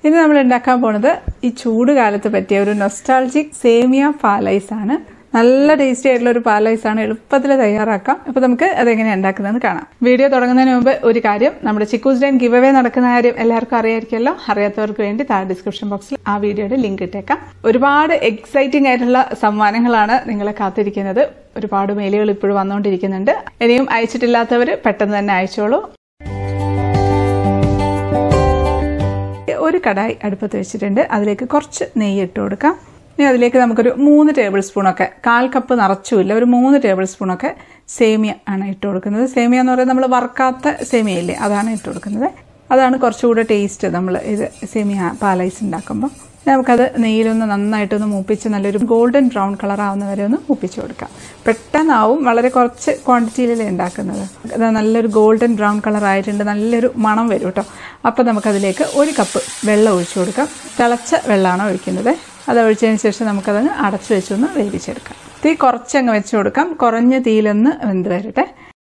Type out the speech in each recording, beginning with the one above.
ഇനി നമ്മൾ ഉണ്ടാക്കാൻ പോണത് ഈ ചൂട് കാലത്ത് പറ്റിയ ഒരു നൊസ്റ്റാൾജിക് സേമിയ പാലൈസ് ആണ് നല്ല ടേസ്റ്റി ആയിട്ടുള്ള ഒരു പാലൈസ് ആണ് എളുപ്പത്തിൽ തയ്യാറാക്കാം അപ്പൊ നമുക്ക് അതെങ്ങനെയാണ് ഉണ്ടാക്കുന്നതെന്ന് കാണാം വീഡിയോ തുടങ്ങുന്നതിന് മുമ്പ് ഒരു കാര്യം നമ്മുടെ ചിക്കൂസ് ഡൈൻ ഗിവ് അവേ നടക്കുന്ന കാര്യം എല്ലാവർക്കും അറിയായിരിക്കുമല്ലോ അറിയാത്തവർക്ക് വേണ്ടി താഴെ ഡിസ്ക്രിപ്ഷൻ ബോക്സിൽ ആ വീഡിയോയുടെ ലിങ്ക് ഇട്ടേക്കാം ഒരുപാട് എക്സൈറ്റിംഗ് ആയിട്ടുള്ള സമ്മാനങ്ങളാണ് നിങ്ങളെ കാത്തിരിക്കുന്നത് ഒരുപാട് മെയിലുകൾ ഇപ്പോഴും വന്നുകൊണ്ടിരിക്കുന്നുണ്ട് ഇനിയും അയച്ചിട്ടില്ലാത്തവർ പെട്ടെന്ന് തന്നെ അയച്ചോളൂ ഒരു കടായി അടുപ്പത്ത് വെച്ചിട്ടുണ്ട് അതിലേക്ക് കുറച്ച് നെയ്യ് ഇട്ട് കൊടുക്കാം ഇനി അതിലേക്ക് നമുക്കൊരു മൂന്ന് ടേബിൾ സ്പൂണൊക്കെ കാൽ കപ്പ് നിറച്ചുമില്ല ഒരു മൂന്ന് ടേബിൾ സ്പൂണൊക്കെ സേമിയ ആണ് ഇട്ട് കൊടുക്കുന്നത് സേമിയ എന്ന് പറയുന്നത് നമ്മൾ വറുക്കാത്ത സേമിയ ഇല്ലേ അതാണ് ഇട്ട് കൊടുക്കുന്നത് അതാണ് കുറച്ചുകൂടെ ടേസ്റ്റ് നമ്മൾ ഇത് സേമിയ പാലൈസ് ഉണ്ടാക്കുമ്പോൾ നമുക്കത് നെയ്യിലൊന്ന് നന്നായിട്ടൊന്ന് മൂപ്പിച്ച് നല്ലൊരു ഗോൾഡൻ ബ്രൗൺ കളർ ആവുന്ന വരെ ഒന്ന് മൂപ്പിച്ച് കൊടുക്കാം പെട്ടെന്നാവും വളരെ കുറച്ച് ക്വാണ്ടിറ്റിയിലല്ലേ ഉണ്ടാക്കുന്നത് അത് നല്ലൊരു ഗോൾഡൻ ബ്രൗൺ കളർ ആയിട്ടുണ്ട് നല്ലൊരു മണം വരും കേട്ടോ അപ്പോൾ നമുക്കതിലേക്ക് ഒരു കപ്പ് വെള്ളം ഒഴിച്ചു കൊടുക്കാം തിളച്ച വെള്ളമാണ് ഒഴിക്കുന്നത് അത് ഒഴിച്ചതിന് ശേഷം നമുക്കതങ്ങ് അടച്ചു വെച്ചൊന്ന് വേവിച്ചെടുക്കാം തീ കുറച്ചങ്ങ് വെച്ച് കൊടുക്കാം കുറഞ്ഞ തീയിലൊന്ന് വെന്ത് വരട്ടെ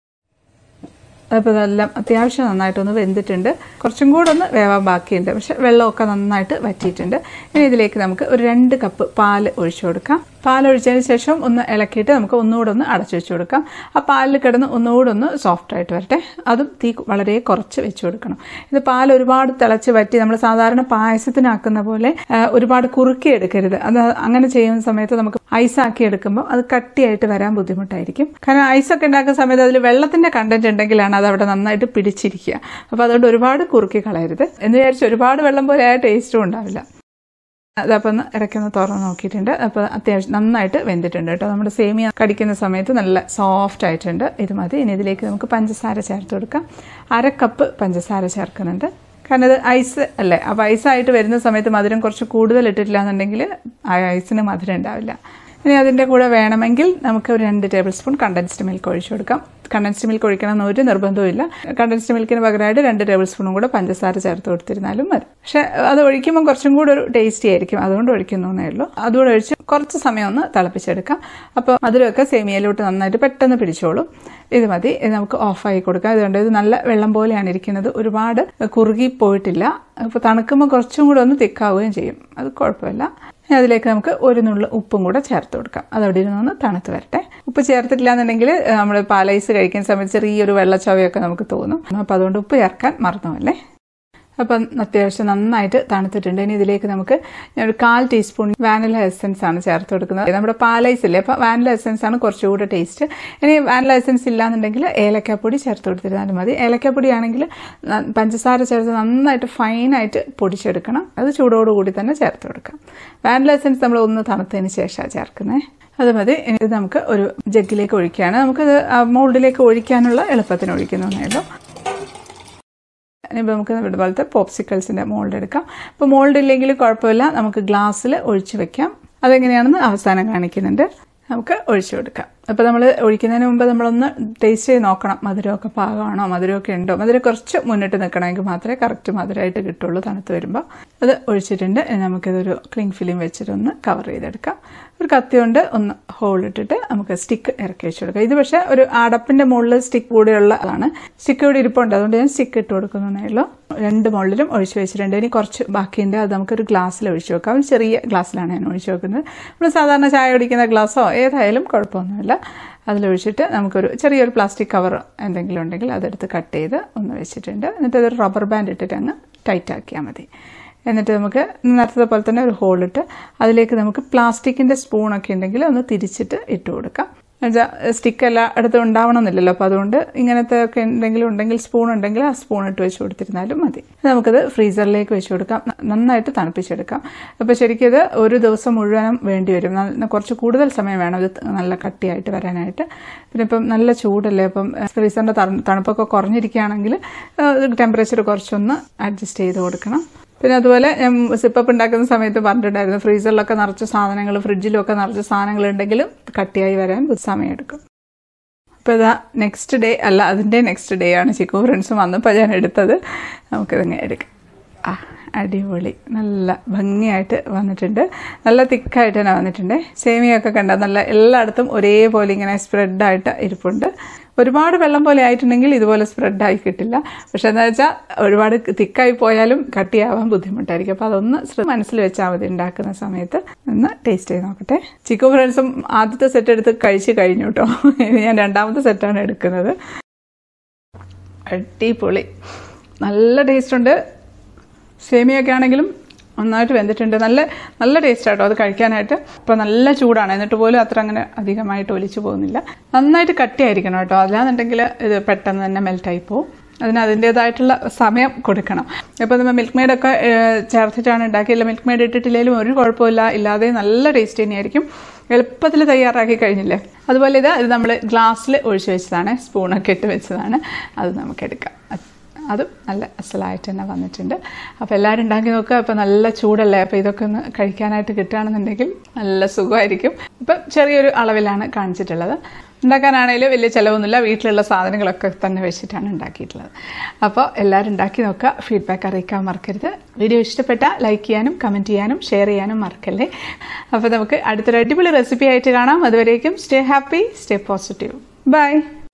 അപ്പോൾ ഇതെല്ലാം അത്യാവശ്യം നന്നായിട്ടൊന്ന് വെന്തിട്ടുണ്ട് കുറച്ചും കൂടെ ഒന്ന് വേവാൻ ബാക്കിയുണ്ട് പക്ഷെ വെള്ളമൊക്കെ നന്നായിട്ട് വറ്റിയിട്ടുണ്ട് ഇനി ഇതിലേക്ക് നമുക്ക് ഒരു രണ്ട് കപ്പ് പാല് ഒഴിച്ചു കൊടുക്കാം പാൽ ഒഴിച്ചതിന് ശേഷം ഒന്ന് ഇളക്കിയിട്ട് നമുക്ക് ഒന്നുകൂടെ ഒന്ന് അടച്ചു വെച്ച് കൊടുക്കാം ആ പാലിൽ കിടന്ന് ഒന്നുകൂടെ ഒന്ന് സോഫ്റ്റ് ആയിട്ട് വരട്ടെ അതും തീ വളരെ കുറച്ച് വെച്ച് കൊടുക്കണം ഇത് പാൽ ഒരുപാട് തിളച്ച് വറ്റി നമ്മൾ സാധാരണ പായസത്തിനാക്കുന്ന പോലെ ഒരുപാട് കുറുക്കി എടുക്കരുത് അത് അങ്ങനെ ചെയ്യുന്ന സമയത്ത് നമുക്ക് ഐസാക്കി എടുക്കുമ്പോൾ അത് കട്ടിയായിട്ട് വരാൻ ബുദ്ധിമുട്ടായിരിക്കും കാരണം ഐസൊക്കെ ഉണ്ടാക്കുന്ന സമയത്ത് അതിൽ വെള്ളത്തിന്റെ കണ്ടന്റ് ഉണ്ടെങ്കിലാണ് അത് അവിടെ നന്നായിട്ട് പിടിച്ചിരിക്കുക അപ്പോൾ അതുകൊണ്ട് ഒരുപാട് കുറുക്കി കളയരുത് എന്ന് വിചാരിച്ച് ഒരുപാട് വെള്ളം പോലെ ആ ടേസ്റ്റും ഉണ്ടാവില്ല അതപ്പോൾ ഒന്ന് ഇടയ്ക്കൊന്ന് തുറന്ന് നോക്കിയിട്ടുണ്ട് അപ്പോൾ അത്യാവശ്യം നന്നായിട്ട് വെന്തിട്ടുണ്ട് കേട്ടോ നമ്മുടെ സേമിയ കടിക്കുന്ന സമയത്ത് നല്ല സോഫ്റ്റ് ആയിട്ടുണ്ട് ഇത് മതി ഇനി ഇതിലേക്ക് നമുക്ക് പഞ്ചസാര ചേർത്ത് കൊടുക്കാം അര കപ്പ് പഞ്ചസാര ചേർക്കുന്നുണ്ട് കാരണം ഇത് ഐസ് അല്ലേ അപ്പോൾ ഐസായിട്ട് വരുന്ന സമയത്ത് മധുരം കുറച്ച് കൂടുതൽ ഇട്ടിട്ടില്ല എന്നുണ്ടെങ്കിൽ ആ ഐസിന് മധുരം ഉണ്ടാവില്ല ഇനി അതിൻ്റെ കൂടെ വേണമെങ്കിൽ നമുക്ക് ഒരു രണ്ട് ടേബിൾ സ്പൂൺ കണ്ടൻസ്ഡ് മിൽക്ക് ഒഴിച്ചു കൊടുക്കാം കണ്ടൻസ്ഡ് മിൽക്ക് ഒഴിക്കണം എന്ന് ഒരു നിർബന്ധവും കണ്ടൻസ്ഡ് മിൽക്കിന് പകരമായിട്ട് രണ്ട് ടേബിൾ സ്പൂണും കൂടെ പഞ്ചസാര ചേർത്ത് കൊടുത്തിരുന്നാലും മതി പക്ഷെ അത് ഒഴിക്കുമ്പോൾ കുറച്ചും കൂടെ ഒരു ടേസ്റ്റി ആയിരിക്കും അതുകൊണ്ട് ഒഴിക്കുന്നേ ഉള്ളൂ അതുകൂടെ ഒഴിച്ച് കുറച്ച് സമയം ഒന്ന് തിളപ്പിച്ചെടുക്കാം അപ്പോൾ മധുരമൊക്കെ സേമിയയിലോട്ട് നന്നായിട്ട് പെട്ടെന്ന് പിടിച്ചോളും ഇത് മതി ഇത് നമുക്ക് ഓഫായി കൊടുക്കാം അതുകൊണ്ട് ഇത് നല്ല വെള്ളം പോലെയാണ് ഇരിക്കുന്നത് ഒരുപാട് കുറുകി പോയിട്ടില്ല അപ്പോൾ തണുക്കുമ്പോൾ കുറച്ചും കൂടെ ഒന്ന് തിക്കാവുകയും ചെയ്യും അത് കുഴപ്പമില്ല അതിലേക്ക് നമുക്ക് ഒരു നുള്ളു ഉപ്പും കൂടെ ചേർത്ത് കൊടുക്കാം അതവിടെ ഇരുന്നൊന്ന് തണുത്ത് വരട്ടെ ഉപ്പ് ചേർത്തിട്ടില്ല എന്നുണ്ടെങ്കിൽ നമ്മൾ പാലൈസ് കഴിക്കുന്ന സമയത്ത് ചെറിയൊരു വെള്ളച്ചവയൊക്കെ നമുക്ക് തോന്നും അപ്പം അതുകൊണ്ട് ഉപ്പ് ചേർക്കാൻ മറന്നുമല്ലേ അപ്പം അത്യാവശ്യം നന്നായിട്ട് തണുത്തിട്ടുണ്ട് ഇനി ഇതിലേക്ക് നമുക്ക് ഒരു കാൽ ടീസ്പൂൺ വാനില എസൻസ് ആണ് ചേർത്ത് കൊടുക്കുന്നത് നമ്മുടെ പാലൈസ് ഇല്ലേ അപ്പോൾ വാനില എസൻസ് ആണ് കുറച്ചുകൂടെ ടേസ്റ്റ് ഇനി വാനില എസൻസ് ഇല്ലാന്നുണ്ടെങ്കിൽ ഏലക്കാപ്പൊടി ചേർത്ത് കൊടുത്തിരുന്നാലും മതി ഏലക്കാപ്പൊടി ആണെങ്കിൽ പഞ്ചസാര ചേർത്ത് നന്നായിട്ട് ഫൈനായിട്ട് പൊടിച്ചെടുക്കണം അത് ചൂടോടുകൂടി തന്നെ ചേർത്ത് കൊടുക്കാം വാനില എസൻസ് നമ്മൾ ഒന്ന് തണുത്തതിന് ശേഷമാണ് ചേർക്കുന്നത് അത് മതി ഇനി ഇത് നമുക്ക് ഒരു ജഗ്ഗിലേക്ക് ഒഴിക്കുകയാണ് നമുക്കത് മോൾഡിലേക്ക് ഒഴിക്കാനുള്ള എളുപ്പത്തിന് ഒഴിക്കുന്നേ ഉള്ളൂ ഇനിയിപ്പോൾ നമുക്ക് ഇതുപോലത്തെ പോപ്സിക്കിൾസിൻ്റെ മോൾഡ് എടുക്കാം അപ്പോൾ മോൾഡ് ഇല്ലെങ്കിൽ കുഴപ്പമില്ല നമുക്ക് ഗ്ലാസ്സിൽ ഒഴിച്ച് വെക്കാം അതെങ്ങനെയാണെന്ന് അവസാനം കാണിക്കുന്നുണ്ട് നമുക്ക് ഒഴിച്ചു കൊടുക്കാം അപ്പോൾ നമ്മൾ ഒഴിക്കുന്നതിന് മുമ്പ് നമ്മളൊന്ന് ടേസ്റ്റ് ചെയ്ത് നോക്കണം മധുരമൊക്കെ പാകമാണോ മധുരമൊക്കെ ഉണ്ടോ മധുരം കുറച്ച് മുന്നിട്ട് നിൽക്കണമെങ്കിൽ മാത്രമേ കറക്റ്റ് മധുരമായിട്ട് കിട്ടുള്ളൂ തണുത്ത് വരുമ്പോൾ അത് ഒഴിച്ചിട്ടുണ്ട് നമുക്കിതൊരു ക്ലിങ് ഫിലിം വെച്ചിട്ടൊന്ന് കവർ ചെയ്തെടുക്കാം ഒരു കത്തി കൊണ്ട് ഒന്ന് ഹോൾ ഇട്ടിട്ട് നമുക്ക് സ്റ്റിക്ക് ഇറക്കി വെച്ച് കൊടുക്കാം ഇത് പക്ഷേ ഒരു അടപ്പിന്റെ മുകളിൽ സ്റ്റിക്ക് കൂടെയുള്ള അതാണ് സ്റ്റിക്ക് ഇവിടെ ഇരിപ്പുണ്ട് അതുകൊണ്ട് ഞാൻ സ്റ്റിക്ക് ഇട്ട് കൊടുക്കുന്നേ ഉള്ളൂ രണ്ട് മുകളിലും ഒഴിച്ചു വെച്ചിട്ടുണ്ട് ഇനി കുറച്ച് ബാക്കിയുണ്ട് അത് നമുക്കൊരു ഗ്ലാസ്സിൽ ഒഴിച്ചു വെക്കാം ചെറിയ ഗ്ലാസ്സിലാണ് ഞാൻ ഒഴിച്ചു വെക്കുന്നത് നമ്മൾ സാധാരണ ചായ കുടിക്കുന്ന ഗ്ലാസ്സോ ഏതായാലും കുഴപ്പമൊന്നുമില്ല അതിലൊഴിച്ചിട്ട് നമുക്കൊരു ചെറിയൊരു പ്ലാസ്റ്റിക് കവർ എന്തെങ്കിലും ഉണ്ടെങ്കിൽ അതെടുത്ത് കട്ട് ചെയ്ത് ഒന്ന് വെച്ചിട്ടുണ്ട് എന്നിട്ട് അതൊരു റബ്ബർ ബാൻഡ് ഇട്ടിട്ട് അങ്ങ് ടൈറ്റ് ആക്കിയാൽ മതി എന്നിട്ട് നമുക്ക് നേരത്തെ പോലെ തന്നെ ഒരു ഹോളിട്ട് അതിലേക്ക് നമുക്ക് പ്ലാസ്റ്റിക്കിൻ്റെ സ്പൂണൊക്കെ ഉണ്ടെങ്കിൽ ഒന്ന് തിരിച്ചിട്ട് ഇട്ട് കൊടുക്കാം എന്നുവെച്ചാൽ സ്റ്റിക്ക് എല്ലായിടത്തും ഉണ്ടാവണമെന്നില്ലല്ലോ അപ്പോൾ അതുകൊണ്ട് ഇങ്ങനത്തെ ഒക്കെ എന്തെങ്കിലും ഉണ്ടെങ്കിൽ സ്പൂൺ ഉണ്ടെങ്കിൽ ആ സ്പൂൺ ഇട്ട് വെച്ച് കൊടുത്തിരുന്നാലും മതി നമുക്കത് ഫ്രീസറിലേക്ക് വെച്ച് കൊടുക്കാം നന്നായിട്ട് തണുപ്പിച്ചെടുക്കാം അപ്പോൾ ശരിക്കും ഇത് ഒരു ദിവസം മുഴുവനും വേണ്ടി വരും കുറച്ച് കൂടുതൽ സമയം വേണം ഇത് നല്ല കട്ടിയായിട്ട് വരാനായിട്ട് പിന്നെ ഇപ്പം നല്ല ചൂടല്ലേ അപ്പം ഫ്രീസറിൻ്റെ തണുപ്പൊക്കെ കുറഞ്ഞിരിക്കുകയാണെങ്കിൽ ടെമ്പറേച്ചർ കുറച്ചൊന്ന് അഡ്ജസ്റ്റ് ചെയ്ത് കൊടുക്കണം പിന്നെ അതുപോലെ ഞാൻ സിപ്പപ്പ് ഉണ്ടാക്കുന്ന സമയത്ത് പറഞ്ഞിട്ടുണ്ടായിരുന്നു ഫ്രീസറിലൊക്കെ നിറച്ച സാധനങ്ങൾ ഫ്രിഡ്ജിലൊക്കെ നിറച്ച സാധനങ്ങൾ ഉണ്ടെങ്കിലും കട്ടിയായി വരാൻ സമയമെടുക്കും അപ്പോൾ ഇതാ നെക്സ്റ്റ് ഡേ അല്ല അതിൻ്റെ നെക്സ്റ്റ് ഡേ ആണ് ചിക്കു ഫ്രണ്ട്സ് വന്നപ്പോൾ ഞാൻ എടുത്തത് നമുക്കിതങ്ങനെ എടുക്കാം ആ അടിപൊളി നല്ല ഭംഗിയായിട്ട് വന്നിട്ടുണ്ട് നല്ല തിക്കായിട്ട് തന്നെ വന്നിട്ടുണ്ട് സേമിയൊക്കെ കണ്ട നല്ല എല്ലായിടത്തും ഒരേപോലെ ഇങ്ങനെ സ്പ്രെഡായിട്ട് ഇരിപ്പുണ്ട് ഒരുപാട് വെള്ളം പോലെ ആയിട്ടുണ്ടെങ്കിൽ ഇതുപോലെ സ്പ്രെഡായി കിട്ടില്ല പക്ഷെ എന്താ വെച്ചാൽ ഒരുപാട് തിക്കായി പോയാലും കട്ടിയാവാൻ ബുദ്ധിമുട്ടായിരിക്കും അപ്പോൾ അതൊന്ന് ശ്ര- മനസ്സിൽ വെച്ചാൽ മതി ഉണ്ടാക്കുന്ന സമയത്ത് ഒന്ന് ടേസ്റ്റ് ചെയ്ത് നോക്കട്ടെ ചിക്കു ഫ്രണ്ട്സും ആദ്യത്തെ സെറ്റ് എടുത്ത് കഴിച്ച് കഴിഞ്ഞു കേട്ടോ ഇനി ഞാൻ രണ്ടാമത്തെ സെറ്റാണ് എടുക്കുന്നത് അടിപൊളി നല്ല ടേസ്റ്റ് ഉണ്ട് സേമിയൊക്കെ ആണെങ്കിലും നന്നായിട്ട് വെന്തിട്ടുണ്ട് നല്ല നല്ല ടേസ്റ്റ് ആട്ടോ അത് കഴിക്കാനായിട്ട് ഇപ്പോൾ നല്ല ചൂടാണ് എന്നിട്ട് പോലും അത്ര അങ്ങനെ അധികമായിട്ട് ഒലിച്ചു പോകുന്നില്ല നന്നായിട്ട് കട്ടിയായിരിക്കണം കേട്ടോ അല്ലാന്നുണ്ടെങ്കിൽ ഇത് പെട്ടെന്ന് തന്നെ മെൽറ്റായി പോകും അതിന് അതിൻ്റേതായിട്ടുള്ള സമയം കൊടുക്കണം ഇപ്പോൾ നമ്മൾ മിൽക്ക് മെയ്ഡൊക്കെ ചേർത്തിട്ടാണ് ഉണ്ടാക്കിയില്ല മിൽക്ക് മെയ്ഡ് ഇട്ടിട്ടില്ലെങ്കിലും ഒരു കുഴപ്പമില്ല ഇല്ലാതെ നല്ല ടേസ്റ്റ് തന്നെയായിരിക്കും എളുപ്പത്തിൽ തയ്യാറാക്കി കഴിഞ്ഞില്ലേ അതുപോലെ ഇത് ഇത് നമ്മൾ ഗ്ലാസ്സിൽ ഒഴിച്ചു വെച്ചതാണ് സ്പൂണൊക്കെ ഇട്ട് വെച്ചതാണ് അത് നമുക്ക് എടുക്കാം അതും നല്ല അസലായിട്ട് തന്നെ വന്നിട്ടുണ്ട് അപ്പോൾ എല്ലാവരും ഉണ്ടാക്കി നോക്കുക അപ്പോൾ നല്ല ചൂടല്ലേ അപ്പോൾ ഇതൊക്കെ ഒന്ന് കഴിക്കാനായിട്ട് കിട്ടുകയാണെന്നുണ്ടെങ്കിൽ നല്ല സുഖമായിരിക്കും ഇപ്പം ചെറിയൊരു അളവിലാണ് കാണിച്ചിട്ടുള്ളത് ഉണ്ടാക്കാനാണെങ്കിലും വലിയ ചിലവൊന്നുമില്ല വീട്ടിലുള്ള സാധനങ്ങളൊക്കെ തന്നെ വെച്ചിട്ടാണ് ഉണ്ടാക്കിയിട്ടുള്ളത് അപ്പോൾ എല്ലാവരും ഉണ്ടാക്കി നോക്കുക ഫീഡ്ബാക്ക് അറിയിക്കാൻ മറക്കരുത് വീഡിയോ ഇഷ്ടപ്പെട്ട ലൈക്ക് ചെയ്യാനും കമൻറ്റ് ചെയ്യാനും ഷെയർ ചെയ്യാനും മറക്കല്ലേ അപ്പോൾ നമുക്ക് അടുത്തൊരു അടിപൊളി റെസിപ്പി ആയിട്ട് കാണാം അതുവരേക്കും stay happy stay positive by